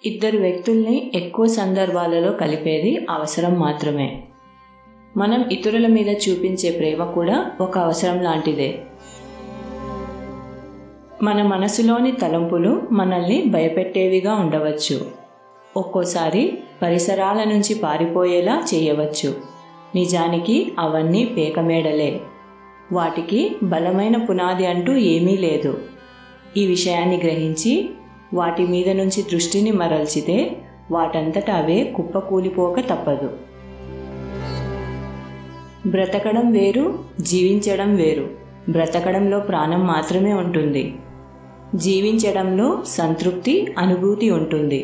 ఇద్దరు వ్యక్తుల్ని ఎక్కువ సందర్భాలలో కలిపేది అవసరం మాత్రమే మనం ఇతరుల మీద చూపించే ప్రేమ కూడా ఒక అవసరం లాంటిదే మన మనసులోని తలంపులు మనల్ని భయపెట్టేవిగా ఉండవచ్చు ఒక్కోసారి పరిసరాల నుంచి పారిపోయేలా చేయవచ్చు నిజానికి అవన్నీ పేకమేడలే వాటికి బలమైన పునాది అంటూ ఏమీ లేదు ఈ విషయాన్ని గ్రహించి వాటి మీద నుంచి దృష్టిని మరల్చితే వాటంతట అవే కుప్పకూలిపోక తప్పదు బ్రతకడం వేరు జీవించడం వేరు బ్రతకడంలో ప్రాణం మాత్రమే ఉంటుంది జీవించడంలో సంతృప్తి అనుభూతి ఉంటుంది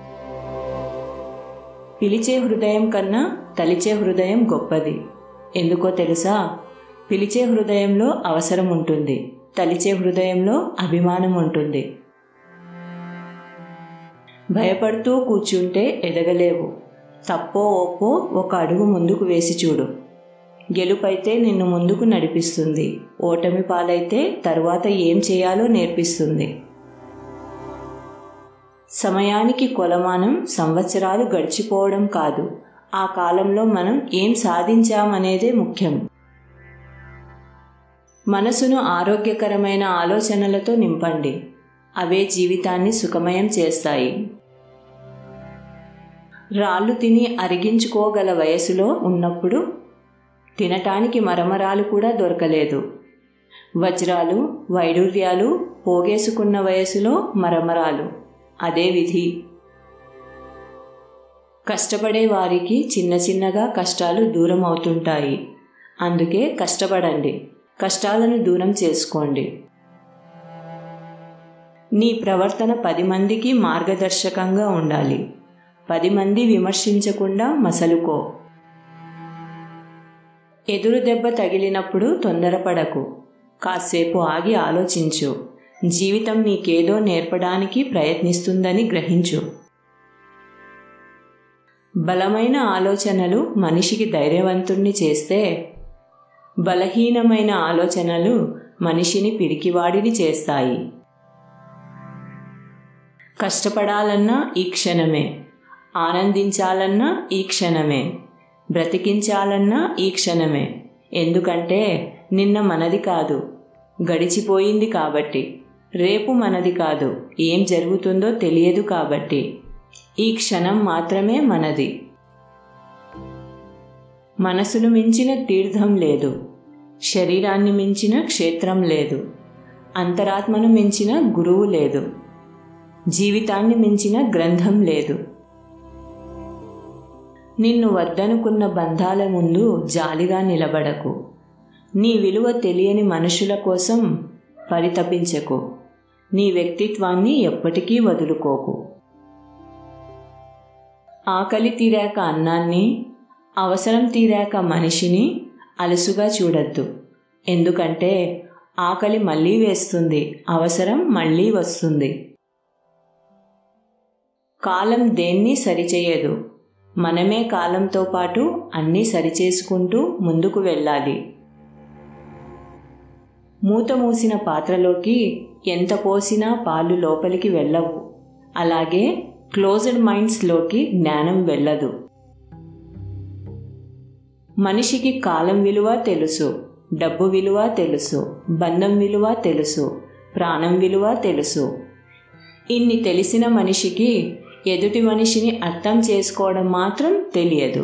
పిలిచే హృదయం కన్నా తలిచే హృదయం గొప్పది ఎందుకో తెలుసా పిలిచే హృదయంలో అవసరం ఉంటుంది తలిచే హృదయంలో అభిమానం ఉంటుంది భయపడుతూ కూర్చుంటే ఎదగలేవు తప్పో ఒప్పో ఒక అడుగు ముందుకు వేసి చూడు గెలుపైతే నిన్ను ముందుకు నడిపిస్తుంది ఓటమి పాలైతే తరువాత ఏం చేయాలో నేర్పిస్తుంది సమయానికి కొలమానం సంవత్సరాలు గడిచిపోవడం కాదు ఆ కాలంలో మనం ఏం సాధించామనేదే ముఖ్యం మనసును ఆరోగ్యకరమైన ఆలోచనలతో నింపండి అవే జీవితాన్ని సుఖమయం చేస్తాయి రాళ్ళు తిని అరిగించుకోగల వయసులో ఉన్నప్పుడు తినటానికి మరమరాలు కూడా దొరకలేదు వజ్రాలు వైడూర్యాలు పోగేసుకున్న వయసులో మరమరాలు అదే విధి కష్టపడే వారికి చిన్న చిన్నగా కష్టాలు దూరం అవుతుంటాయి అందుకే కష్టపడండి కష్టాలను దూరం చేసుకోండి నీ ప్రవర్తన పది మందికి మార్గదర్శకంగా ఉండాలి పది మంది విమర్శించకుండా మసలుకో ఎదురు దెబ్బ తగిలినప్పుడు తొందరపడకు కాసేపు ఆగి ఆలోచించు జీవితం నీకేదో నేర్పడానికి ప్రయత్నిస్తుందని గ్రహించు బలమైన ఆలోచనలు మనిషికి ధైర్యవంతుణ్ణి చేస్తే బలహీనమైన ఆలోచనలు మనిషిని పిరికివాడిని చేస్తాయి కష్టపడాలన్నా ఈ క్షణమే ఆనందించాలన్నా ఈ క్షణమే బ్రతికించాలన్నా ఈ క్షణమే ఎందుకంటే నిన్న మనది కాదు గడిచిపోయింది కాబట్టి రేపు మనది కాదు ఏం జరుగుతుందో తెలియదు కాబట్టి ఈ క్షణం మాత్రమే మనది మనసును మించిన తీర్థం లేదు శరీరాన్ని మించిన క్షేత్రం లేదు అంతరాత్మను మించిన గురువు లేదు జీవితాన్ని మించిన గ్రంథం లేదు నిన్ను వద్దనుకున్న బంధాల ముందు జాలిగా నిలబడకు నీ విలువ తెలియని మనుషుల కోసం పరితపించకు నీ వ్యక్తిత్వాన్ని ఎప్పటికీ వదులుకోకు ఆకలి తీరాక అన్నాన్ని అవసరం తీరాక మనిషిని అలసుగా చూడద్దు ఎందుకంటే ఆకలి మళ్ళీ వేస్తుంది అవసరం మళ్ళీ వస్తుంది కాలం దేన్ని సరిచేయదు మనమే కాలంతో పాటు అన్నీ సరిచేసుకుంటూ ముందుకు వెళ్ళాలి మూత మూసిన పాత్రలోకి ఎంత పోసినా పాలు లోపలికి వెళ్ళవు అలాగే క్లోజ్డ్ మైండ్స్లోకి జ్ఞానం వెళ్ళదు మనిషికి కాలం విలువ తెలుసు డబ్బు విలువ తెలుసు బంధం విలువ తెలుసు ప్రాణం విలువ తెలుసు ఇన్ని తెలిసిన మనిషికి ఎదుటి మనిషిని అర్థం చేసుకోవడం మాత్రం తెలియదు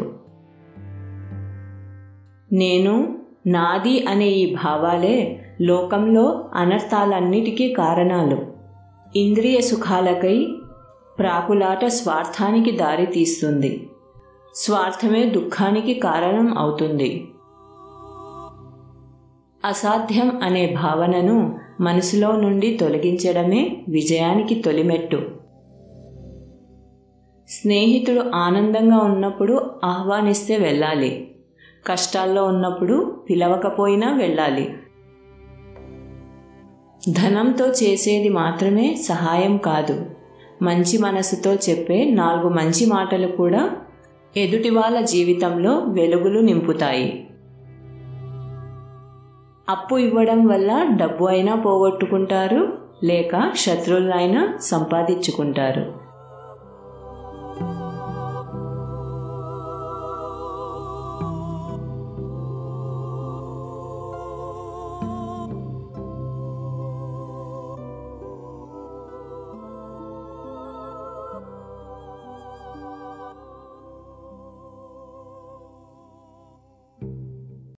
నేను నాది అనే ఈ భావాలే లోకంలో అనర్థాలన్నిటికీ కారణాలు ఇంద్రియ సుఖాలకై ప్రాకులాట స్వార్థానికి దారి తీస్తుంది స్వార్థమే దుఃఖానికి కారణం అవుతుంది అసాధ్యం అనే భావనను మనసులో నుండి తొలగించడమే విజయానికి తొలిమెట్టు స్నేహితుడు ఆనందంగా ఉన్నప్పుడు ఆహ్వానిస్తే వెళ్ళాలి కష్టాల్లో ఉన్నప్పుడు పిలవకపోయినా వెళ్ళాలి ధనంతో చేసేది మాత్రమే సహాయం కాదు మంచి మనసుతో చెప్పే నాలుగు మంచి మాటలు కూడా ఎదుటి వాళ్ళ జీవితంలో వెలుగులు నింపుతాయి అప్పు ఇవ్వడం వల్ల డబ్బు అయినా పోగొట్టుకుంటారు లేక శత్రువులైనా సంపాదించుకుంటారు